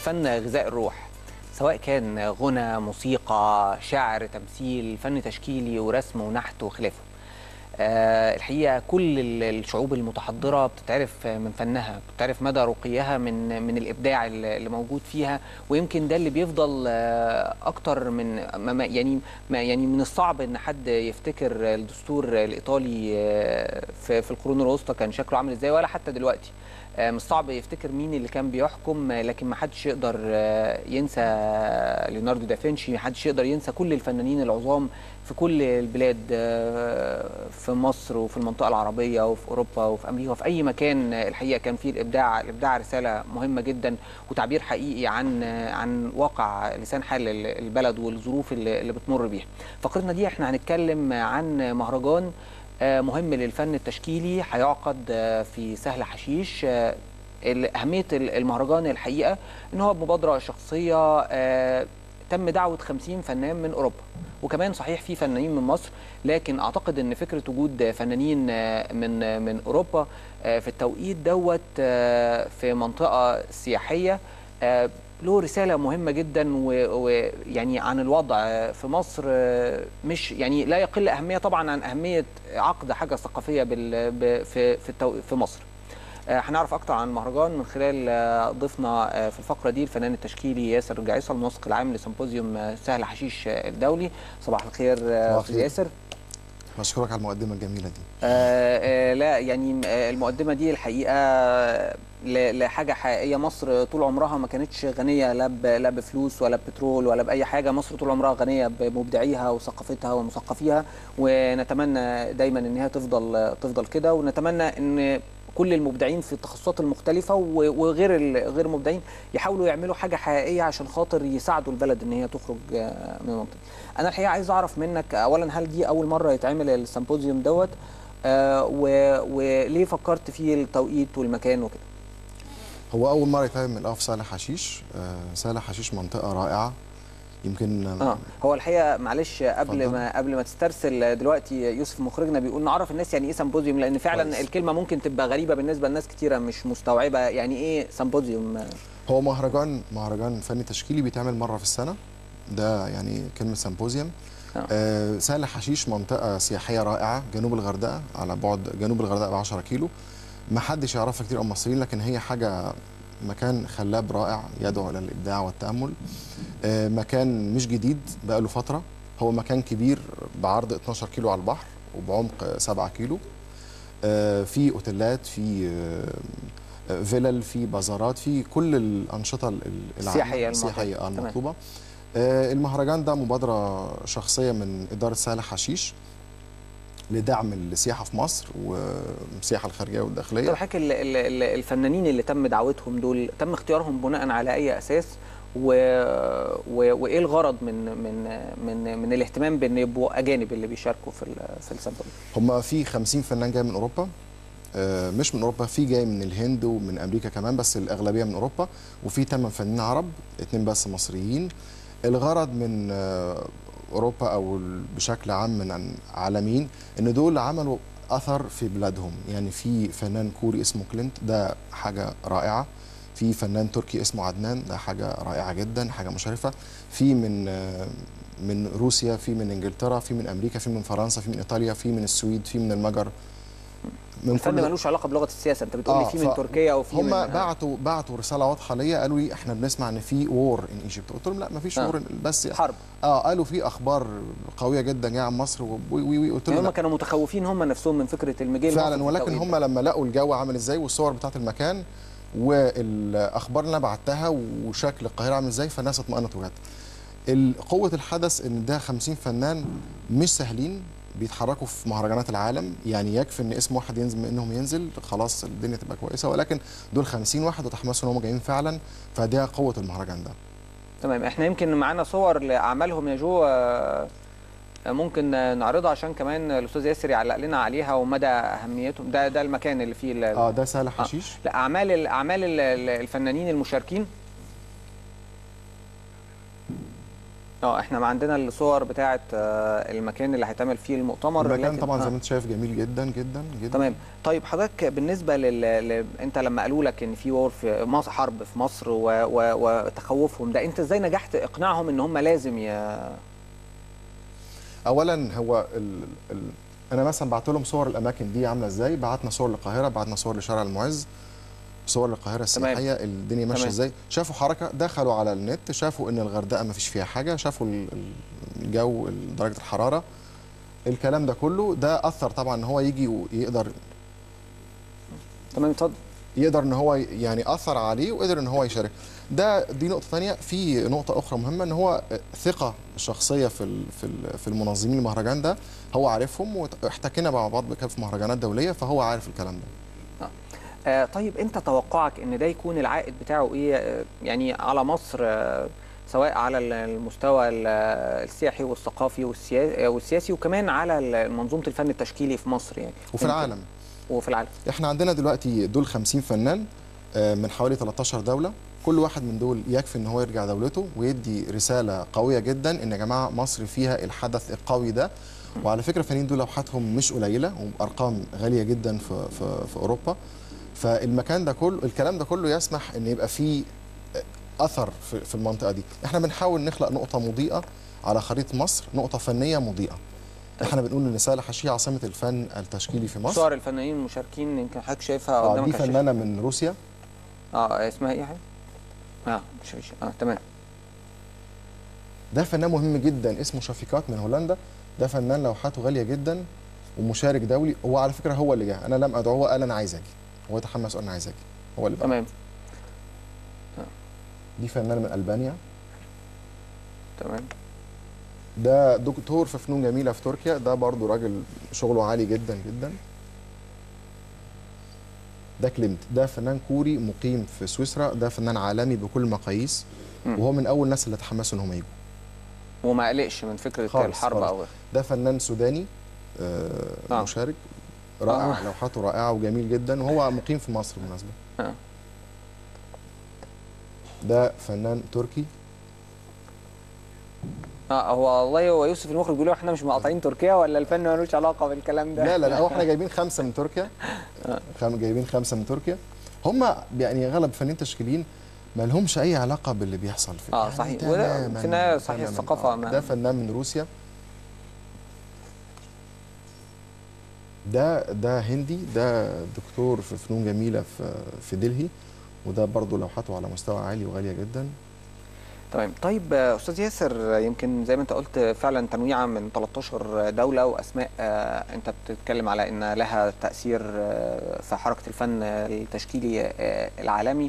الفن غذاء الروح سواء كان غنى موسيقى شعر تمثيل فن تشكيلي ورسم ونحت وخلافه آه، الحقيقه كل ال- الشعوب المتحضره بتتعرف من فنها بتعرف مدى رقيها من من الابداع اللي اللي موجود فيها ويمكن ده اللي بيفضل آه، اكتر من ما- ما- يعني ما يعني من الصعب ان حد يفتكر الدستور الايطالي آه، في في القرون الوسطى كان شكله عامل ازاي ولا حتى دلوقتي آه، مش صعب يفتكر مين اللي كان بيحكم آه، لكن ما حدش يقدر آه، ينسى ليوناردو دافنشي ما حدش يقدر ينسى كل الفنانين العظام في كل البلاد آه، في مصر وفي المنطقة العربية وفي أوروبا وفي أمريكا وفي أي مكان آه، الحقيقة كان فيه الإبداع الإبداع رسالة مهمة جدا وتعبير حقيقي عن آه، عن واقع لسان حال ال- البلد والظروف اللي اللي بتمر بيها فقرتنا دي احنا هنتكلم عن مهرجان آه، مهم للفن التشكيلي هيعقد آه، في سهل حشيش آه، ال- أهمية ال- المهرجان الحقيقة إن هو بمبادرة شخصية آه، تم دعوة 50 فنان من أوروبا وكمان صحيح في فنانين من مصر لكن أعتقد إن فكرة وجود فنانين آه، من من أوروبا آه، في التوقيت دوت آه، في منطقة سياحية آه، له رسالة مهمة جدا و- ويعني عن الوضع آه، في مصر آه، مش يعني لا يقل أهمية طبعا عن أهمية عقد حاجة ثقافية بال- ب- في في التو- في مصر. آه، هنعرف اكتر عن المهرجان من خلال آه، ضيفنا آه، في الفقره دي الفنان التشكيلي ياسر جعيصه المنسق العام لسيمبوزيوم آه، سهل حشيش آه، الدولي صباح الخير آه، صباح استاذ الخير. ياسر بشكرك على المقدمه الجميله دي آه، آه، لا يعني آه، المقدمه دي الحقيقه آه، ل- لحاجه حقيقيه مصر طول عمرها ما كانتش غنيه لا ب- لا بفلوس ولا بترول ولا باي حاجه مصر طول عمرها غنيه بمبدعيها وثقافتها ومثقفيها ونتمنى دايما ان هي تفضل تفضل كده ونتمنى ان كل المبدعين في التخصصات المختلفه و- وغير ال- غير المبدعين يحاولوا يعملوا حاجه حقيقيه عشان خاطر يساعدوا البلد ان هي تخرج آه، من المنطقه. انا الحقيقه عايز اعرف منك اولا هل دي اول مره يتعمل السيمبوزيوم دوت آه، و- وليه فكرت في التوقيت والمكان وكده؟ هو اول مره يتعمل اه في سهل حشيش آه سهل حشيش منطقه رائعه يمكن اه هو الحقيقه معلش قبل اتفضل. ما قبل ما تسترسل دلوقتي يوسف مخرجنا بيقول نعرف الناس يعني ايه سيمبوزيوم لان فعلا كويس. الكلمه ممكن تبقى غريبه بالنسبه لناس كتيره مش مستوعبه يعني ايه سيمبوزيوم هو مهرجان مهرجان فني تشكيلي بيتعمل مره في السنه ده يعني كلمه سيمبوزيوم آه. آه سهل حشيش منطقه سياحيه رائعه جنوب الغردقه على بعد جنوب الغردقه ب 10 كيلو ما حدش يعرفها كتير من المصريين لكن هي حاجه مكان خلاب رائع يدعو الى الابداع والتامل آه مكان مش جديد بقى له فتره هو مكان كبير بعرض 12 كيلو على البحر وبعمق 7 كيلو آه في اوتيلات في آه، آه، فيلل في بازارات في كل الانشطه ال- ال- العامة- السياحية المعتادة. السياحيه آه، تمام. المطلوبه آه، المهرجان ده مبادره شخصيه من اداره سهل حشيش لدعم السياحه في مصر والسياحه الخارجيه طب والداخليه حضرتك ال- ال- ال- الفنانين اللي تم دعوتهم دول تم اختيارهم بناء على اي اساس و... و... وايه الغرض من من من من الاهتمام بان يبقوا اجانب اللي بيشاركوا في ال... في السيمبوزيوم هم في 50 فنان جاي من اوروبا آه، مش من اوروبا في جاي من الهند ومن امريكا كمان بس الاغلبيه من اوروبا وفي 8 فنانين عرب اتنين بس مصريين الغرض من آه، اوروبا او ال- بشكل عام من عالميين ان دول عملوا اثر في بلادهم يعني في فنان كوري اسمه كلينت ده حاجه رائعه في فنان تركي اسمه عدنان ده حاجه رائعه جدا حاجه مشرفه في من آه، من روسيا في من انجلترا في من امريكا في من فرنسا في من ايطاليا في من السويد في من المجر من الفن كل- ملوش علاقه بلغه السياسه انت بتقول لي آه، في من ف- تركيا وفي هم من بعتوا بعتوا رساله واضحه ليا قالوا لي احنا بنسمع ان في وور ان ايجيبت قلت لهم لا ما فيش آه. وور بس حرب اه قالوا في اخبار قويه جدا جايه عن مصر وي وي وي قلت يعني لهم هم لا. كانوا متخوفين هم نفسهم من فكره المجيء فعلا المصري في ولكن التوقيت هم ده. لما لقوا الجو عامل ازاي والصور بتاعت المكان والاخبار اللي انا بعتها وشكل القاهره عامل ازاي فالناس اطمأنت وجت ال- قوه الحدث ان ده 50 فنان مش سهلين بيتحركوا في مهرجانات العالم يعني يكفي ان اسم واحد ينزل منهم ينزل خلاص الدنيا تبقى كويسه ولكن دول 50 واحد وتحمسوا ان هم جايين فعلا فده قوه المهرجان ده تمام احنا يمكن معانا صور لاعمالهم يا جو آه، ممكن آه، نعرضها عشان كمان الاستاذ ياسر يعلق لنا عليها ومدى اهميتهم ده ده المكان اللي فيه ال- اه ده سهل حشيش لا اعمال ال- اعمال ال- ال- الفنانين المشاركين اه احنا ما عندنا الصور بتاعه آه، المكان اللي هيتعمل فيه المؤتمر المكان لكن- طبعا آه. زي ما انت شايف جميل جدا جدا جدا تمام طيب حضرتك بالنسبه لل... ل... انت لما قالوا لك ان في وار في مصر حرب في مصر و... و... وتخوفهم ده انت ازاي نجحت اقناعهم ان هم لازم ي... اولا هو ال... ال... انا مثلا بعت لهم صور الاماكن دي عامله ازاي بعتنا صور للقاهره بعتنا صور لشارع المعز صور للقاهره تمام. السياحيه الدنيا ماشيه تمام. ازاي شافوا حركه دخلوا على النت شافوا ان الغردقه ما فيش فيها حاجه شافوا ال- ال- الجو درجه الحراره الكلام ده كله ده اثر طبعا ان هو يجي ويقدر تمام اتفضل يقدر ان هو يعني اثر عليه وقدر ان هو يشارك ده دي نقطه ثانيه في نقطه اخرى مهمه ان هو ثقه الشخصيه في ال- في ال- في المنظمين المهرجان ده هو عارفهم واحتكينا مع بعض بكده في مهرجانات دوليه فهو عارف الكلام ده آه طيب انت توقعك ان ده يكون العائد بتاعه ايه آه، يعني على مصر آه سواء على ال- المستوى ال- السياحي والثقافي والسيا- والسياسي وكمان على ال- منظومه الفن التشكيلي في مصر يعني وفي أنت- العالم وفي العالم احنا عندنا دلوقتي دول 50 فنان آه، من حوالي 13 دوله كل واحد من دول يكفي ان هو يرجع دولته ويدي رساله قويه جدا ان يا جماعه مصر فيها الحدث القوي ده وعلى فكره الفنانين دول لوحاتهم مش قليله وارقام غاليه جدا في في, في اوروبا فالمكان ده كله الكلام ده كله يسمح ان يبقى فيه اثر في, في المنطقه دي احنا بنحاول نخلق نقطه مضيئه على خريطه مصر نقطه فنيه مضيئه احنا بنقول ان سهل حشيه عاصمه الفن التشكيلي في مصر صور الفنانين المشاركين يمكن حضرتك شايفها اه قدامك دي على الشاشة. فنانه من روسيا اه اسمها ايه يا حبيبي؟ اه مش مش اه تمام ده فنان مهم جدا اسمه شفيقات من هولندا ده فنان لوحاته غاليه جدا ومشارك دولي هو على فكره هو اللي جه انا لم ادعوه هو قال انا عايز اجي هو تحمس قال انا عايز اجي هو اللي بقى. تمام دي فنان من البانيا تمام ده دكتور في فنون جميله في تركيا ده برضو راجل شغله عالي جدا جدا ده كليمت ده فنان كوري مقيم في سويسرا ده فنان عالمي بكل المقاييس مم. وهو من اول الناس اللي تحمسوا ان هم يجوا وما قلقش من فكره خالص، الحرب خالص. او غيره ده فنان سوداني آه آه. مشارك رائع آه. لوحاته رائعه وجميل جدا وهو مقيم في مصر بالمناسبه آه. ده فنان تركي اه هو والله هو يوسف المخرج بيقول احنا مش مقاطعين تركيا ولا الفن ملوش علاقه بالكلام ده لا لا لا هو احنا جايبين خمسه من تركيا خم جايبين خمسه من تركيا هم يعني غلب فنانين تشكيليين ما لهمش اي علاقه باللي بيحصل في آه، صحيح. وده تماماً- في النهاية صحيح تماماً. الثقافة آه. ما- ده فنان من روسيا ده ده هندي ده دكتور في فنون جميله في في دلهي وده برضه لوحاته على مستوى عالي وغاليه جدا تمام طيب آه، استاذ ياسر آه، يمكن زي ما انت قلت فعلا تنويعا من 13 دوله واسماء آه، انت بتتكلم على ان لها تاثير آه، في حركه الفن التشكيلي آه، العالمي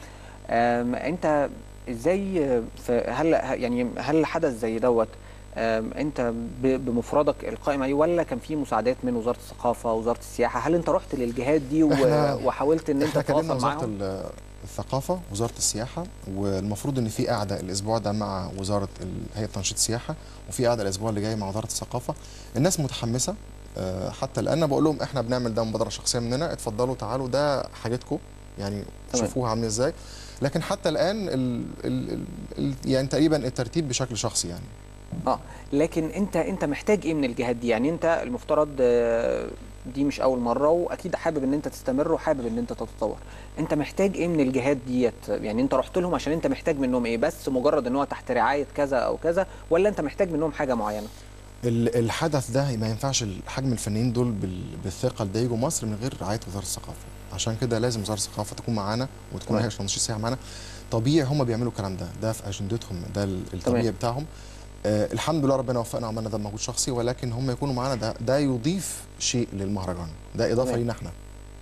آم، انت ازاي آه، في هل يعني هل حدث زي دوت آم، انت ب- بمفردك القائم عليه ولا كان في مساعدات من وزاره الثقافه وزاره السياحه هل انت رحت للجهات دي و- إحنا- وحاولت ان انت احنا كلمنا تتواصل وزاره معاهم ال- الثقافه وزاره السياحه والمفروض ان في قاعده الاسبوع ده مع وزاره ال- هيئه تنشيط السياحه وفي قاعده الاسبوع اللي جاي مع وزاره الثقافه الناس متحمسه آه، حتى الان أنا بقول لهم احنا بنعمل ده مبادره شخصيه مننا اتفضلوا تعالوا ده حاجتكم يعني تمام. شوفوها عامله ازاي لكن حتى الان ال ال ال ال يعني تقريبا الترتيب بشكل شخصي يعني اه لكن انت انت محتاج ايه من الجهات دي يعني انت المفترض آه، دي مش اول مره واكيد حابب ان انت تستمر وحابب ان انت تتطور انت محتاج ايه من الجهات ديت يعني انت رحت لهم عشان انت محتاج منهم ايه بس مجرد ان هو تحت رعايه كذا او كذا ولا انت محتاج منهم حاجه معينه ال- الحدث ده ما ينفعش حجم الفنانين دول بال- بالثقل ده يجوا مصر من غير رعايه وزاره الثقافه عشان كده لازم وزاره الثقافه تكون معانا وتكون تمام. هي تنشيط السياحه معانا طبيعي هم بيعملوا الكلام ده ده في اجندتهم ده ال- الطبيعي تمام. بتاعهم آه الحمد لله ربنا وفقنا وعملنا ده بمجهود شخصي ولكن هم يكونوا معانا ده ده يضيف شيء للمهرجان ده اضافه تمام. لينا احنا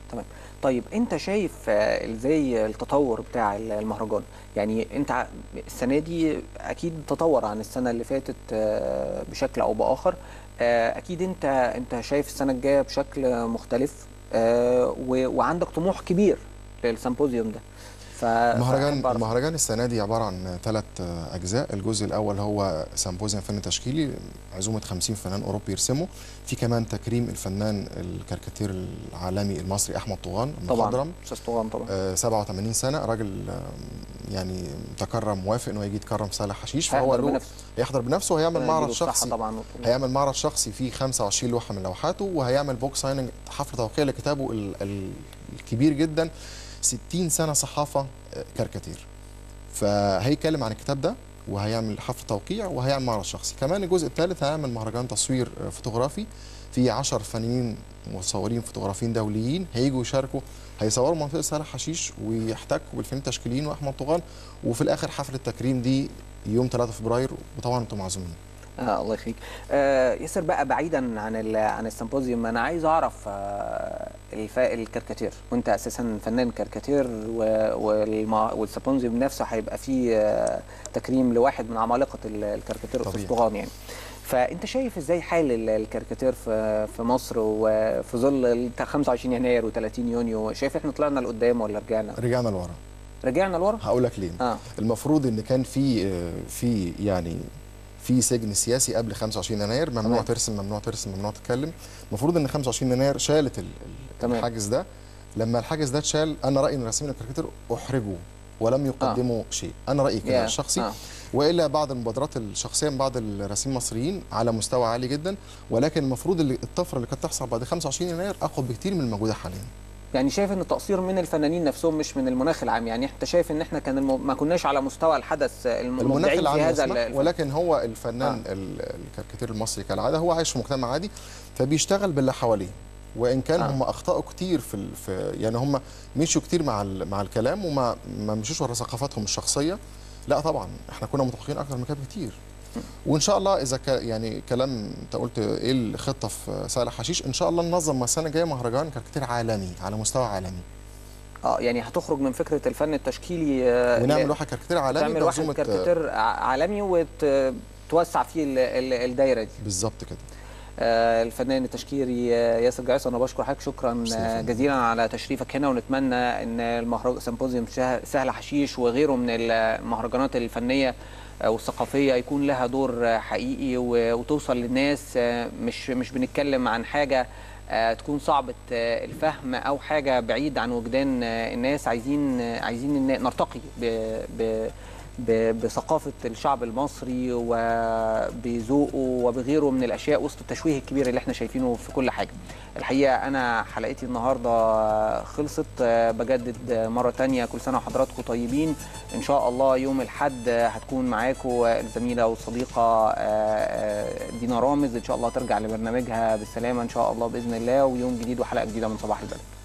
طيب انت شايف آه، ازاي التطور بتاع المهرجان يعني انت ع- السنه دي اكيد تطور عن السنه اللي فاتت آه، بشكل او باخر آه، اكيد انت انت شايف السنه الجايه بشكل مختلف آه، و- وعندك طموح كبير للسيمبوزيوم ده ف المهرجان فأحب أعرف. المهرجان السنه دي عباره عن ثلاث اجزاء الجزء الاول هو سيمبوزيوم فن تشكيلي عزومه 50 فنان اوروبي يرسموا في كمان تكريم الفنان الكاريكاتير العالمي المصري احمد طوغان طبعا المخضرم استاذ طوغان طبعا آه، 87 سنه راجل آه، يعني تكرم موافق انه يجي يتكرم صالح حشيش هيحضر له بنفسه. هيحضر بنفسه وهيعمل معرض يديله الصحة شخصي طبعا هيعمل معرض شخصي فيه 25 لوحه من لوحاته وهيعمل بوك سايننج حفل توقيع لكتابه ال- ال- الكبير جدا 60 سنه صحافه آه، كاريكاتير فهيتكلم عن الكتاب ده وهيعمل حفل توقيع وهيعمل معرض شخصي كمان الجزء الثالث هيعمل مهرجان تصوير آه، فوتوغرافي في 10 فنانين مصورين فوتوغرافيين دوليين هيجوا يشاركوا هيصوروا منطقه صالح حشيش ويحتكوا بالفنانين التشكيليين واحمد طغال وفي الاخر حفل التكريم دي يوم 3 فبراير وطبعا انتم معزومين آه الله يخليك آه ياسر بقى بعيدا عن ال- عن السيمبوزيوم انا عايز اعرف آه الف... الكاريكاتير وانت اساسا فنان كاريكاتير و... والما... والسيمبوزيوم نفسه هيبقى فيه آه تكريم لواحد من عمالقه ال- الكاريكاتير طبيعي. استاذ طغان يعني فانت شايف ازاي حال ال- الكاريكاتير في في مصر وفي ظل ال 25 يناير و30 يونيو شايف احنا طلعنا لقدام ولا رجعنا رجعنا لورا رجعنا لورا هقول لك ليه اه المفروض ان كان في آه، في يعني في سجن سياسي قبل 25 يناير ممنوع تمام. ترسم ممنوع ترسم ممنوع تتكلم المفروض ان 25 يناير شالت ال- ال- تمام. الحاجز ده لما الحاجز ده اتشال انا رايي ان رسامين الكاريكاتير احرجوا ولم يقدموا شيء انا رايي كده يا. الشخصي آه. والا بعض المبادرات الشخصيه من بعض الرسامين المصريين على مستوى عالي جدا ولكن المفروض اللي الطفره اللي كانت تحصل بعد 25 يناير اقوى بكتير من الموجوده حاليا يعني شايف ان التقصير من الفنانين نفسهم مش من المناخ العام يعني انت شايف ان احنا كان الم... ما كناش على مستوى الحدث المناخ المبدعين العام في هذا يسمح ال- ولكن هو الفنان آه. الكاريكاتير المصري كالعاده هو عايش في مجتمع عادي فبيشتغل باللي حواليه وان كان آه. آه. هم اخطاوا كتير في, ال... في يعني هم مشوا كتير مع ال... مع الكلام وما ما مشوش ورا ثقافاتهم الشخصيه لا طبعا احنا كنا متفقين اكتر من كده بكتير وان شاء الله اذا ك... يعني كلام انت قلت ايه الخطه في صالح حشيش ان شاء الله ننظم السنه الجايه مهرجان كاريكاتير عالمي على مستوى عالمي اه يعني هتخرج من فكره الفن التشكيلي آه، ونعمل ل- واحد كاريكاتير عالمي تعمل واحد بمنظومة- كاريكاتير ع- عالمي وتوسع فيه ال- ال- الدايره دي بالظبط كده آه، الفنان التشكيلي آه، ياسر جعيس انا بشكر حضرتك شكرا ميرسي يا آه، فندم. جزيلا على تشريفك هنا ونتمنى ان المهرجان سيمبوزيوم شه- سهل حشيش وغيره من المهرجانات الفنيه آه، والثقافيه يكون لها دور آه، حقيقي و- وتوصل للناس آه، مش مش بنتكلم عن حاجه آه، تكون صعبة آه، الفهم أو حاجة بعيد عن وجدان آه، الناس عايزين آه، عايزين إن نرتقي ب- ب- ب- بثقافة الشعب المصري وبذوقه وبغيره من الأشياء وسط التشويه الكبير اللي احنا شايفينه في كل حاجة الحقيقة أنا حلقتي النهاردة خلصت آه، بجدد مرة تانية كل سنة وحضراتكم طيبين إن شاء الله يوم الحد هتكون معاكم الزميلة والصديقة آه، آه، دينا رامز إن شاء الله ترجع لبرنامجها بالسلامة إن شاء الله بإذن الله ويوم جديد وحلقة جديدة من صباح البلد